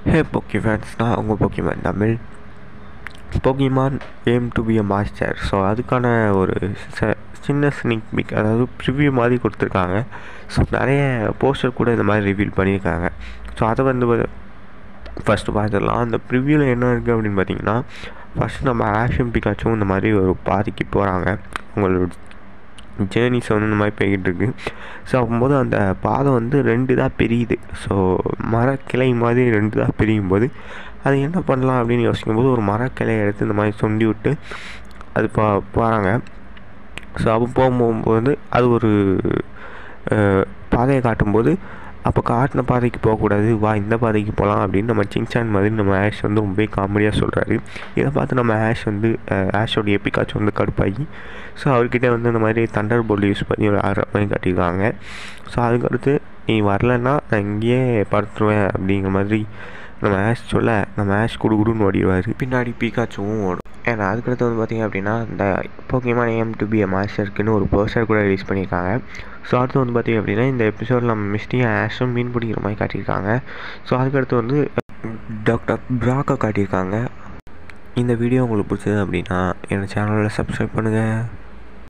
ஹே போக்கி ஃபேன்ஸ் நான் உங்கள் Pokemon Tamil Pokemon aim to be a master so அதுக்கான ஒரு ச- சின்ன ஸ்னிக் பிக் அதாவது ப்ரிவ்யூ மாதிரி கொடுத்துருக்காங்க ஸோ நிறைய போஸ்டர் கூட இந்த மாதிரி ரிவீல் பண்ணியிருக்காங்க ஸோ அதை வந்து ஃபஸ்ட்டு பார்த்துடலாம் அந்த ப்ரிவ்யூவில் என்ன இருக்குது அப்படின்னு பார்த்தீங்கன்னா ஃபஸ்ட்டு நம்ம ஆஷன் பிக்காச்சும் இந்த மாதிரி ஒரு பாதிக்கு போகிறாங்க அவங்களோட ஜேர்னிஸ் வந்து இந்த மாதிரி போய்கிட்டு இருக்கு ஸோ அப்போது அந்த பாதை வந்து ரெண்டு இதாக பிரியுது ஸோ மரக்கிளை மாதிரி ரெண்டு இதாக பிரியும் போது அது என்ன பண்ணலாம் அப்படின்னு யோசிக்கும்போது ஒரு மரக்கிளையை எடுத்து இந்த மாதிரி சொண்டி விட்டு அது பா போகிறாங்க ஸோ அப்போ போகும்போது அது ஒரு அஹ், பாதையை காட்டும்போது அப்போ காட்டின பாதைக்கு போகக்கூடாது வா இந்த பாதைக்கு போகலாம் அப்படின்னு நம்ம சிங்சான் மாதிரி நம்ம ஆஷ் வந்து ரொம்பவே காமெடியாக சொல்கிறாரு இதை பார்த்து நம்ம ஆஷ் வந்து அஹ், ஆஷோடைய பிக்காச்சும் வந்து கடுப்பாகி ஸோ அவர்கிட்ட வந்து இந்த மாதிரி தண்டர் போல் யூஸ் பண்ணி ஒரு ஆடுற மாதிரி காட்டியிருக்காங்க ஸோ அதுக்கடுத்து நீ வரலன்னா நான் இங்கேயே படுத்துருவேன் அப்படிங்கிற மாதிரி நம்ம ஆஷ் சொல்ல நம்ம ஆஷ் குடுகுடுன்னு ஓடிடுவார் பின்னாடி பீக்காச்சுவும் ஓடும் ஏன்னா அதுக்கடுத்து வந்து பார்த்திங்க அப்படின்னா இந்த போக்கியமான ஏம் டு பி எ மாஸ்டருக்குன்னு ஒரு போஸ்டர் கூட ரிலீஸ் பண்ணியிருக்காங்க ஸோ அடுத்து வந்து பார்த்திங்க அப்படின்னா இந்த எபிசோடில் நம்ம மிஸ்டியும் ஆஷும் மீன் பிடிக்கிற மாதிரி காட்டியிருக்காங்க ஸோ அதுக்கடுத்து வந்து டாக்டர் பிராக்கை காட்டியிருக்காங்க இந்த வீடியோ உங்களுக்கு பிடிச்சது அப்படின்னா என்னோட சேனலில் சப்ஸ்கிரைப் பண்ணுங்கள்